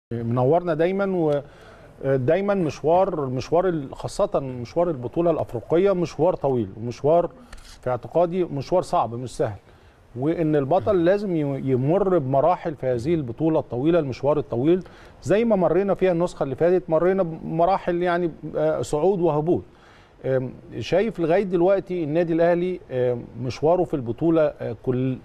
منورنا دايما ودايما مشوار مشوار ال- خاصة مشوار البطولة الأفريقية مشوار طويل ومشوار في اعتقادي مشوار صعب مش سهل وإن البطل لازم ي- يمر بمراحل في هذه البطولة الطويلة المشوار الطويل زي ما مرينا فيها النسخة اللي فاتت مرينا بمراحل يعني آه، صعود وهبوط آم، شايف لغاية دلوقتي النادي الأهلي آم، مشواره في البطولة آه، كل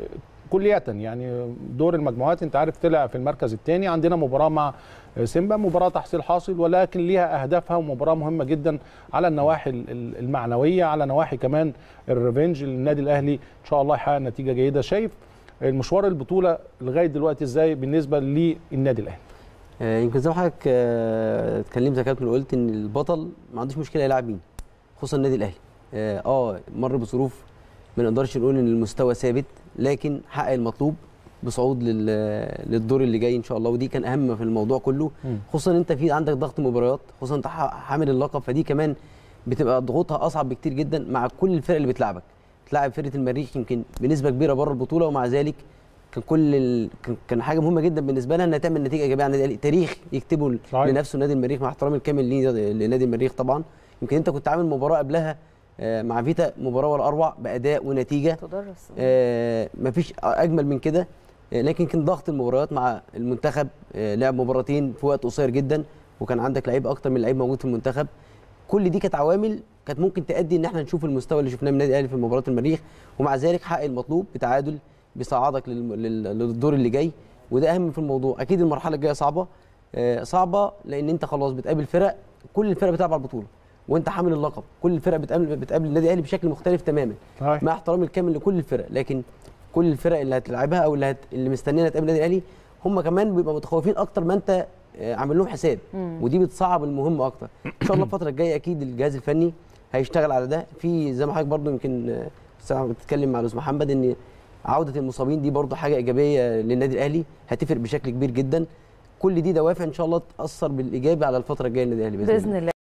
كلية يعني دور المجموعات انت عارف طلع في المركز الثاني عندنا مباراة مع سيمبا مباراة تحصيل حاصل ولكن ليها اهدافها ومباراة مهمة جدا على النواحي ال- ال- المعنوية على نواحي كمان الريفنج النادي الاهلي ان شاء الله يحقق نتيجة جيدة شايف المشوار البطولة لغاية دلوقتي ازاي بالنسبة للنادي الاهلي آه، يمكن زي ما حضرتك آه، اتكلمت يا كابتن وقلت ان البطل ما عندوش مشكله يلعب مين خصوصا النادي الاهلي اه آه، مر بظروف ما نقدرش نقول ان المستوى ثابت لكن حقق المطلوب بصعود لل- للدور اللي جاي ان شاء الله ودي كان اهم في الموضوع كله مم. خصوصا انت في عندك ضغط مباريات خصوصا انت ح- حامل اللقب فدي كمان بتبقى ضغوطها اصعب بكتير جدا مع كل الفرق اللي بتلعبك تلعب فرقه المريخ يمكن بنسبه كبيره بره البطوله ومع ذلك كان كل ال... كان- كان حاجه مهمه جدا بالنسبه لها انها تعمل نتيجه ايجابيه على النادي الأهلي. تاريخ يكتبه صحيح. لنفسه نادي المريخ مع احترامي الكامل ليه- لنادي المريخ طبعا يمكن انت كنت عامل مباراه قبلها آه، مع فيتا مباراه ولا اروع باداء ونتيجه تدرس آه، مفيش اجمل من كده آه، لكن كان ضغط المباريات مع المنتخب آه، لعب مباراتين في وقت قصير جدا وكان عندك لعيب اكتر من لعيب موجود في المنتخب كل دي كانت عوامل كانت ممكن تؤدي ان احنا نشوف المستوى اللي شفناه من النادي الاهلي في مباراه المريخ ومع ذلك حقق المطلوب بتعادل بيصعدك للم- لل- للدور اللي جاي وده اهم في الموضوع اكيد المرحله الجايه صعبه آه، صعبه لان انت خلاص بتقابل فرق كل الفرق بتلعب على البطوله وانت حامل اللقب كل الفرق بتقابل بتقابل النادي الاهلي بشكل مختلف تماما صحيح. مع احترامي الكامل لكل الفرق لكن كل الفرق اللي هتلعبها او اللي, هت... اللي مستنينا تقابل النادي الاهلي هم كمان بيبقوا متخوفين اكتر ما انت آه، عامل لهم حساب ودي بتصعب المهم اكتر ان شاء الله الفتره الجايه اكيد الجهاز الفني هيشتغل على ده في زي ما حضرتك برضو يمكن آه، ساعة بتتكلم مع الاستاذ محمد ان عوده المصابين دي برضو حاجه ايجابيه للنادي الاهلي هتفرق بشكل كبير جدا كل دي دوافع ان شاء الله تاثر بالايجابي على الفتره الجايه للنادي الاهلي باذن الله